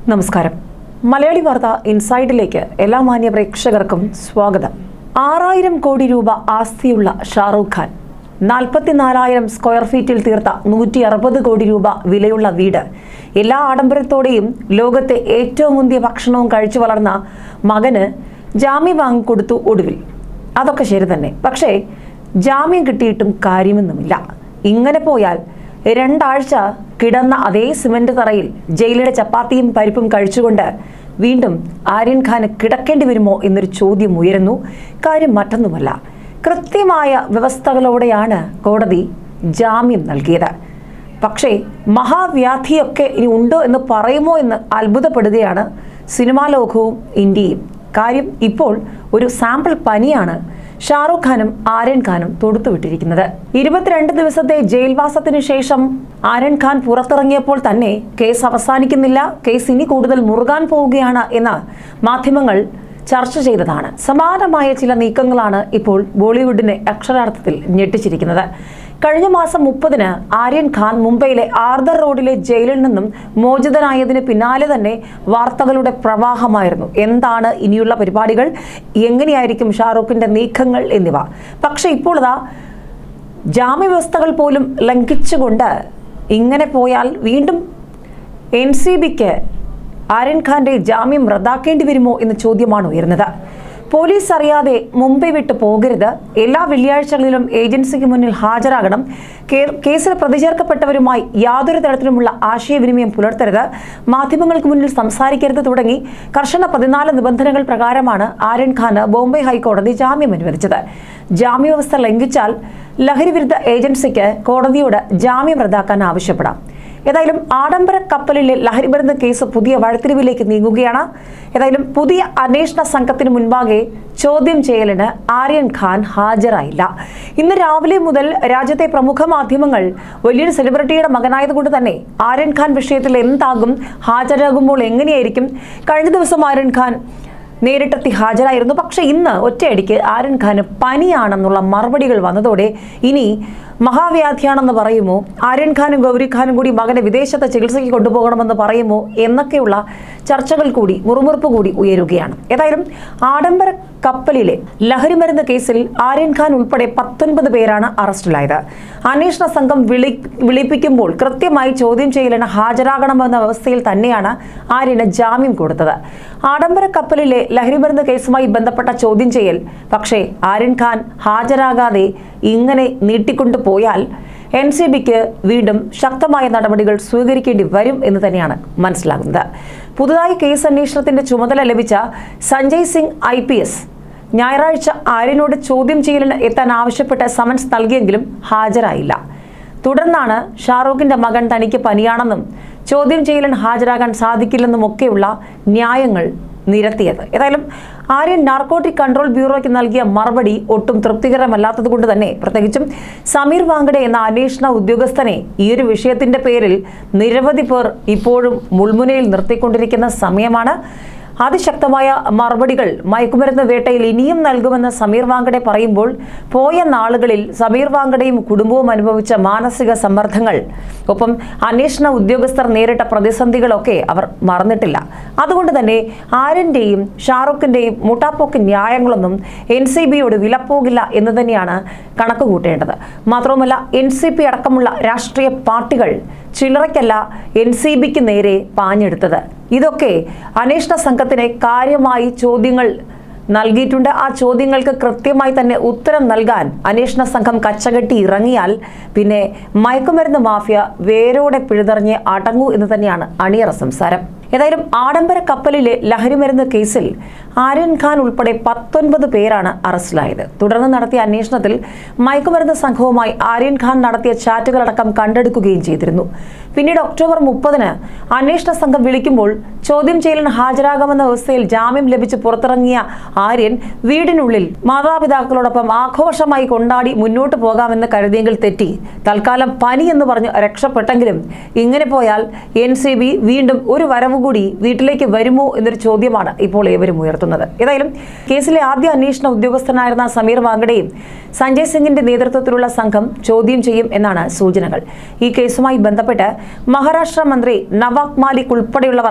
നമസ്കാരം മലയാളി വാർത്ത ഇൻസൈഡിലേക്ക് എല്ലാ മാന്യ പ്രേക്ഷകർക്കും സ്വാഗതം ആറായിരം കോടി രൂപ ആസ്തിയുള്ള ഷാറൂഖ് ഖാൻ നാൽപ്പത്തിനാലായിരം സ്ക്വയർ ഫീറ്റിൽ തീർത്ത നൂറ്റി അറുപത് കോടി രൂപ വിലയുള്ള വീട് എല്ലാ ആഡംബരത്തോടെയും ലോകത്തെ ഏറ്റവും മുന്തിയ ഭക്ഷണവും കഴിച്ചു വളർന്ന മകന് ജാമ്യം വാങ്ങിക്കൊടുത്തു ഒടുവിൽ അതൊക്കെ ശരി തന്നെ പക്ഷേ ജാമ്യം കിട്ടിയിട്ടും കാര്യമൊന്നുമില്ല ഇങ്ങനെ പോയാൽ രണ്ടാഴ്ച കിടന്ന അതേ സിമന്റ് തറയിൽ ജയിലിലെ ചപ്പാത്തിയും പരിപ്പും കഴിച്ചുകൊണ്ട് വീണ്ടും ആര്യൻ ഖാന് കിടക്കേണ്ടി വരുമോ എന്നൊരു ചോദ്യം ഉയരുന്നു കാര്യം മറ്റൊന്നുമല്ല കൃത്യമായ വ്യവസ്ഥകളോടെയാണ് കോടതി ജാമ്യം നൽകിയത് പക്ഷേ മഹാവ്യാധിയൊക്കെ ഇനി ഉണ്ടോ എന്ന് പറയുമോ എന്ന് അത്ഭുതപ്പെടുകയാണ് സിനിമാ ലോകവും ഇന്ത്യയും കാര്യം ഇപ്പോൾ ഒരു സാമ്പിൾ പനിയാണ് ഷാറൂഖ് ഖാനും ആര്യൻ ഖാനും തൊടുത്തുവിട്ടിരിക്കുന്നത് ഇരുപത്തിരണ്ട് ദിവസത്തെ ജയിൽവാസത്തിന് ശേഷം ആര്യൻ ഖാൻ പുറത്തിറങ്ങിയപ്പോൾ തന്നെ കേസ് അവസാനിക്കുന്നില്ല കേസ് ഇനി കൂടുതൽ മുറുകാൻ പോവുകയാണ് എന്ന് മാധ്യമങ്ങൾ ചർച്ച ചെയ്തതാണ് സമാനമായ ചില നീക്കങ്ങളാണ് ഇപ്പോൾ ബോളിവുഡിനെ അക്ഷരാർത്ഥത്തിൽ ഞെട്ടിച്ചിരിക്കുന്നത് കഴിഞ്ഞ മാസം മുപ്പതിന് ആര്യൻ ഖാൻ മുംബൈയിലെ ആർദർ റോഡിലെ ജയിലിൽ നിന്നും മോചിതനായതിന് പിന്നാലെ തന്നെ വാർത്തകളുടെ പ്രവാഹമായിരുന്നു എന്താണ് ഇനിയുള്ള പരിപാടികൾ എങ്ങനെയായിരിക്കും ഷാറൂഖിന്റെ നീക്കങ്ങൾ എന്നിവ പക്ഷെ ഇപ്പോൾ ഇതാ ജാമ്യവ്യവസ്ഥകൾ പോലും ലംഘിച്ചുകൊണ്ട് ഇങ്ങനെ പോയാൽ വീണ്ടും എൻ സി ബിക്ക് ആര്യൻ ഖാന്റെ ജാമ്യം റദ്ദാക്കേണ്ടി വരുമോ എന്ന ചോദ്യമാണ് ഉയർന്നത് പോലീസ് അറിയാതെ മുംബൈ വിട്ട് പോകരുത് എല്ലാ വെള്ളിയാഴ്ചകളിലും ഏജൻസിക്ക് മുന്നിൽ ഹാജരാകണം കേ- കേസിൽ പ്രതിചേർക്കപ്പെട്ടവരുമായി യാതൊരു തരത്തിലുമുള്ള ആശയവിനിമയം പുലർത്തരുത് മാധ്യമങ്ങൾക്ക് മുന്നിൽ സംസാരിക്കരുത് തുടങ്ങി കർശന പതിനാല് നിബന്ധനകൾ പ്രകാരമാണ് ആര്യൻ ഖാന് ബോംബെ ഹൈക്കോടതി ജാമ്യം അനുവദിച്ചത് ജാമ്യവ്യവസ്ഥ ലംഘിച്ചാൽ ലഹരിവിരുദ്ധ ഏജൻസിക്ക് കോടതിയോട് ജാമ്യം റദ്ദാക്കാൻ ആവശ്യപ്പെടാം ഏതായാലും ആഡംബര കപ്പലിലെ ലഹരിമരുന്ന് കേസ് പുതിയ വഴിത്തിരിവിലേക്ക് നീങ്ങുകയാണ് ഏതായാലും പുതിയ അന്വേഷണ സംഘത്തിന് മുൻപാകെ ചോദ്യം ചെയ്യലിന് ആര്യൻ ഖാൻ ഹാജരായില്ല ഇന്ന് രാവിലെ മുതൽ രാജ്യത്തെ പ്രമുഖ മാധ്യമങ്ങൾ വലിയൊരു സെലിബ്രിറ്റിയുടെ മകനായതുകൊണ്ട് തന്നെ ആര്യൻ ഖാൻ വിഷയത്തിൽ എന്താകും ഹാജരാകുമ്പോൾ എങ്ങനെയായിരിക്കും കഴിഞ്ഞ ദിവസം ആര്യൻ ഖാൻ നേരിട്ടെത്തി ഹാജരായിരുന്നു പക്ഷേ ഇന്ന് ഒറ്റയടിക്ക് ആര്യൻ ഖാന് പനിയാണെന്നുള്ള മറുപടികൾ വന്നതോടെ ഇനി മഹാവ്യാധിയാണെന്ന് പറയുമോ ആര്യൻ ഖാനും ഗൗരി ഖാനും കൂടി മകനെ വിദേശത്ത് ചികിത്സയ്ക്ക് കൊണ്ടുപോകണമെന്ന് പറയുമോ എന്നൊക്കെയുള്ള ചർച്ചകൾ കൂടി മുറുമുറുപ്പ് കൂടി ഉയരുകയാണ് ഏതായാലും ആഡംബര കപ്പലിലെ ലഹരിമരുന്ന് കേസിൽ ആര്യൻ ഖാൻ ഉൾപ്പെടെ പത്തൊൻപത് പേരാണ് അറസ്റ്റിലായത് അന്വേഷണ സംഘം വിളി വിളിപ്പിക്കുമ്പോൾ കൃത്യമായി ചോദ്യം ചെയ്യലിന് ഹാജരാകണമെന്ന വ്യവസ്ഥയിൽ തന്നെയാണ് ആര്യന് ജാമ്യം കൊടുത്തത് ആഡംബര കപ്പലിലെ ലഹരിമരുന്ന് കേസുമായി ബന്ധപ്പെട്ട ചോദ്യം ചെയ്യൽ പക്ഷേ ആര്യൻ ഖാൻ ഹാജരാകാതെ ഇങ്ങനെ നീട്ടിക്കൊണ്ടു പോയാൽ എൻ സി ബിക്ക് വീണ്ടും ശക്തമായ നടപടികൾ സ്വീകരിക്കേണ്ടി വരും എന്ന് തന്നെയാണ് മനസ്സിലാകുന്നത് പുതുതായി കേസ് അന്വേഷണത്തിന്റെ ചുമതല ലഭിച്ച Sanjay Singh I P S ഞായറാഴ്ച ആര്യനോട് ചോദ്യം ചെയ്യലിന് എത്താൻ ആവശ്യപ്പെട്ട സമൻസ് നൽകിയെങ്കിലും ഹാജരായില്ല തുടർന്നാണ് ഷാറൂഖിന്റെ മകൻ തനിക്ക് പനിയാണെന്നും ചോദ്യം ചെയ്യലിന് ഹാജരാകാൻ സാധിക്കില്ലെന്നും ഒക്കെയുള്ള ന്യായങ്ങൾ നിരത്തിയത് ഏതായാലും ആര്യൻ നാർക്കോട്ടിക് കൺട്രോൾ ബ്യൂറോയ്ക്ക് നൽകിയ മറുപടി ഒട്ടും തൃപ്തികരമല്ലാത്തതുകൊണ്ട് തന്നെ പ്രത്യേകിച്ചും സമീർ വാങ്കഡെ എന്ന അന്വേഷണ ഉദ്യോഗസ്ഥനെ ഈ ഒരു വിഷയത്തിന്റെ പേരിൽ നിരവധി പേർ ഇപ്പോഴും മുൾമുനയിൽ നിർത്തിക്കൊണ്ടിരിക്കുന്ന സമയമാണ് അതിശക്തമായ മറുപടികൾ മയക്കുമരുന്ന് വേട്ടയിൽ ഇനിയും നൽകുമെന്ന് സമീർ വാങ്കഡെ പറയുമ്പോൾ പോയ നാളുകളിൽ സമീർ വാങ്കഡയും കുടുംബവും അനുഭവിച്ച മാനസിക സമ്മർദ്ദങ്ങൾ ഒപ്പം അന്വേഷണ ഉദ്യോഗസ്ഥർ നേരിട്ട പ്രതിസന്ധികളൊക്കെ അവർ മറന്നിട്ടില്ല അതുകൊണ്ട് തന്നെ ആര്യന്റെയും ഷാറുഖിന്റെയും മുട്ടാപ്പോക്ക് ന്യായങ്ങളൊന്നും എൻ സി ബിയോട് വിലപ്പോകില്ല എന്ന് തന്നെയാണ് കണക്ക് കൂട്ടേണ്ടത് മാത്രവുമല്ല എൻ സി പി അടക്കമുള്ള രാഷ്ട്രീയ പാർട്ടികൾ ചില്ലറയ്ക്കല്ല എൻ സി ബിക്ക് നേരെ പാഞ്ഞെടുത്തത് ഇതൊക്കെ അന്വേഷണ സംഘത്തിന് കാര്യമായി ചോദ്യങ്ങൾ നൽകിയിട്ടുണ്ട് ആ ചോദ്യങ്ങൾക്ക് കൃത്യമായി തന്നെ ഉത്തരം നൽകാൻ അന്വേഷണ സംഘം കച്ചകെട്ടി ഇറങ്ങിയാൽ പിന്നെ മയക്കുമരുന്ന് മാഫിയ വേരോടെ പിഴുതെറിഞ്ഞ് അടങ്ങൂ എന്ന് തന്നെയാണ് അണിയറ സംസാരം ഏതായാലും ആഡംബര കപ്പലിലെ ലഹരിമരുന്ന് കേസിൽ ആര്യൻ ഖാൻ ഉൾപ്പെടെ പത്തൊൻപത് പേരാണ് അറസ്റ്റിലായത് തുടർന്ന് നടത്തിയ അന്വേഷണത്തിൽ മയക്കുമരുന്ന് സംഘവുമായി ആര്യൻ ഖാൻ നടത്തിയ ചാറ്റുകളടക്കം കണ്ടെടുക്കുകയും ചെയ്തിരുന്നു പിന്നീട് ഒക്ടോബർ മുപ്പതിന് അന്വേഷണ സംഘം വിളിക്കുമ്പോൾ ചോദ്യം ചെയ്യലിന് ഹാജരാകാമെന്ന വ്യവസ്ഥയിൽ ജാമ്യം ലഭിച്ച് പുറത്തിറങ്ങിയ ആര്യൻ വീടിനുള്ളിൽ മാതാപിതാക്കളോടൊപ്പം ആഘോഷമായി കൊണ്ടാടി മുന്നോട്ട് പോകാമെന്ന് കരുതിയെങ്കിൽ തെറ്റി തൽക്കാലം പനി എന്ന് പറഞ്ഞ് രക്ഷപ്പെട്ടെങ്കിലും ഇങ്ങനെ പോയാൽ എൻ സി ബി വീണ്ടും ഒരു വരവ് കൂടി വീട്ടിലേക്ക് വരുമോ എന്നൊരു ചോദ്യമാണ് ഇപ്പോൾ ഏവരും ഉയർത്തുന്നത് ഏതായാലും കേസിലെ ആദ്യ അന്വേഷണ ഉദ്യോഗസ്ഥനായിരുന്ന സമീർ വാങ്കഡെയും സഞ്ജയ് സിംഗിന്റെ നേതൃത്വത്തിലുള്ള സംഘം ചോദ്യം ചെയ്യും എന്നാണ് സൂചനകൾ ഈ കേസുമായി ബന്ധപ്പെട്ട് മഹാരാഷ്ട്ര മന്ത്രി നവാബ് മാലിക് ഉൾപ്പെടെയുള്ളവർ ആരോപണം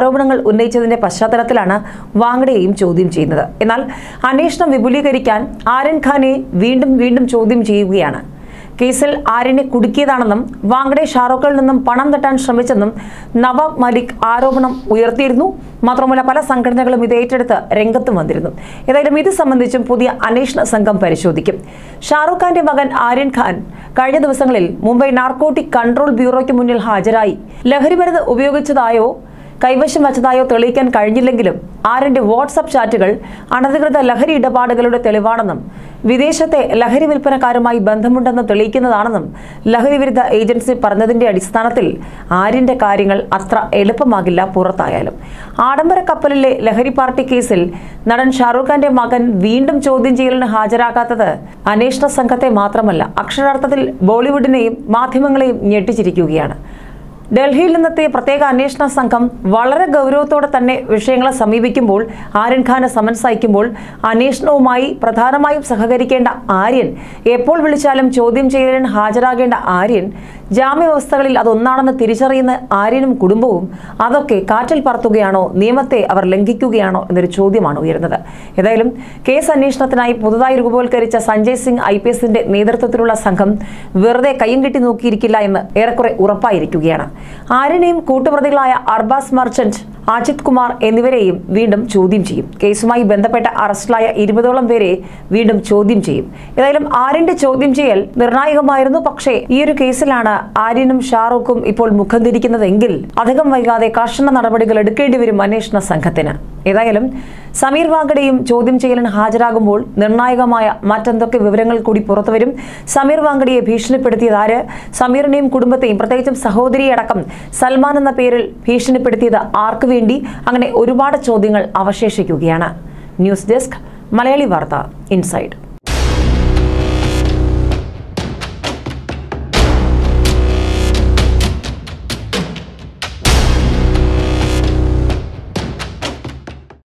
ആരോപണങ്ങൾ ഉന്നയിച്ചതിന്റെ പശ്ചാത്തലത്തിലാണ് വാങ്ഡയെയും ചോദ്യം ചെയ്യുന്നത് എന്നാൽ അന്വേഷണം വിപുലീകരിക്കാൻ ആര്യൻ ഖാനെ വീണ്ടും വീണ്ടും ചോദ്യം ചെയ്യുകയാണ് കേസിൽ ആര്യനെ കുടുക്കിയതാണെന്നും വാങ്ഡെ ഷാറൂഖിൽ നിന്നും പണം തട്ടാൻ ശ്രമിച്ചെന്നും നവാബ് മലിക് ആരോപണം ഉയർത്തിയിരുന്നു മാത്രമല്ല പല സംഘടനകളും ഇത് ഏറ്റെടുത്ത് രംഗത്തും വന്നിരുന്നു ഏതായാലും ഇത് സംബന്ധിച്ചും പുതിയ അന്വേഷണ സംഘം പരിശോധിക്കും ഷാറൂഖ് ഖാന്റെ മകൻ ആര്യൻ ഖാൻ കഴിഞ്ഞ ദിവസങ്ങളിൽ മുംബൈ നാർക്കോട്ടിക് കൺട്രോൾ ബ്യൂറോയ്ക്ക് മുന്നിൽ ഹാജരായി ലഹരിമരുന്ന് ഉപയോഗിച്ചതായോ കൈവശം വച്ചതായോ തെളിയിക്കാൻ കഴിഞ്ഞില്ലെങ്കിലും ആര്യന്റെ വാട്സപ്പ് ചാറ്റുകൾ അനധികൃത ലഹരി ഇടപാടുകളുടെ തെളിവാണെന്നും വിദേശത്തെ ലഹരി വിൽപ്പനക്കാരുമായി ബന്ധമുണ്ടെന്ന് തെളിയിക്കുന്നതാണെന്നും ലഹരി വിരുദ്ധ ഏജൻസി പറഞ്ഞതിന്റെ അടിസ്ഥാനത്തിൽ ആര്യന്റെ കാര്യങ്ങൾ അത്ര എളുപ്പമാകില്ല പുറത്തായാലും ആഡംബര കപ്പലിലെ ലഹരി പാർട്ടി കേസിൽ നടൻ ഷാറൂഖ് ഖാന്റെ മകൻ വീണ്ടും ചോദ്യം ചെയ്യലിന് ഹാജരാകാത്തത് അന്വേഷണ സംഘത്തെ മാത്രമല്ല അക്ഷരാർത്ഥത്തിൽ ബോളിവുഡിനെയും മാധ്യമങ്ങളെയും ഞെട്ടിച്ചിരിക്കുകയാണ് ഡൽഹിയിൽ നിന്നെത്തിയ പ്രത്യേക അന്വേഷണ സംഘം വളരെ ഗൗരവത്തോടെ തന്നെ വിഷയങ്ങളെ സമീപിക്കുമ്പോൾ ആര്യൻ ഖാന് സമൻസ് അയക്കുമ്പോൾ അന്വേഷണവുമായി പ്രധാനമായും സഹകരിക്കേണ്ട ആര്യൻ എപ്പോൾ വിളിച്ചാലും ചോദ്യം ചെയ്യലിന് ഹാജരാകേണ്ട ആര്യൻ ജാമ്യവ്യവസ്ഥകളിൽ അതൊന്നാണെന്ന് തിരിച്ചറിയുന്ന ആര്യനും കുടുംബവും അതൊക്കെ കാറ്റിൽ പറത്തുകയാണോ നിയമത്തെ അവർ ലംഘിക്കുകയാണോ എന്നൊരു ചോദ്യമാണ് ഉയരുന്നത് ഏതായാലും കേസ് അന്വേഷണത്തിനായി പുതുതായി രൂപവൽക്കരിച്ച സഞ്ജയ് സിംഗ് ഐ പി എസിന്റെ നേതൃത്വത്തിലുള്ള സംഘം വെറുതെ കയ്യും കെട്ടി നോക്കിയിരിക്കില്ല എന്ന് ഏറെക്കുറെ ഉറപ്പായിരിക്കുകയാണ് ആര്യനെയും കൂട്ടുപ്രതികളായ അർബാസ് മർച്ചന്റ് അജിത് കുമാർ എന്നിവരെയും വീണ്ടും ചോദ്യം ചെയ്യും കേസുമായി ബന്ധപ്പെട്ട അറസ്റ്റിലായ ഇരുപതോളം പേരെ വീണ്ടും ചോദ്യം ചെയ്യും ഏതായാലും ആര്യന്റെ ചോദ്യം ചെയ്യൽ നിർണായകമായിരുന്നു പക്ഷേ ഈ ഒരു കേസിലാണ് ആര്യനും ഷാറൂഖും ഇപ്പോൾ മുഖം തിരിക്കുന്നതെങ്കിൽ അധികം വൈകാതെ കർശന നടപടികൾ എടുക്കേണ്ടി വരും അന്വേഷണ സംഘത്തിന് ഏതായാലും സമീർ വാങ്കഡെയും ചോദ്യം ചെയ്യലിന് ഹാജരാകുമ്പോൾ നിർണായകമായ മറ്റെന്തൊക്കെ വിവരങ്ങൾ കൂടി പുറത്തുവരും സമീർ വാങ്കഡയെ ഭീഷണിപ്പെടുത്തിയത് ആര് സമീറിനെയും കുടുംബത്തെയും പ്രത്യേകിച്ചും സഹോദരിയെ അടക്കം സൽമാൻ എന്ന പേരിൽ ഭീഷണിപ്പെടുത്തിയത് ആർക്ക് വേണ്ടി അങ്ങനെ ഒരുപാട് ചോദ്യങ്ങൾ അവശേഷിക്കുകയാണ് ന്യൂസ് ഡെസ്ക് മലയാളി വാർത്ത ഇൻസൈഡ്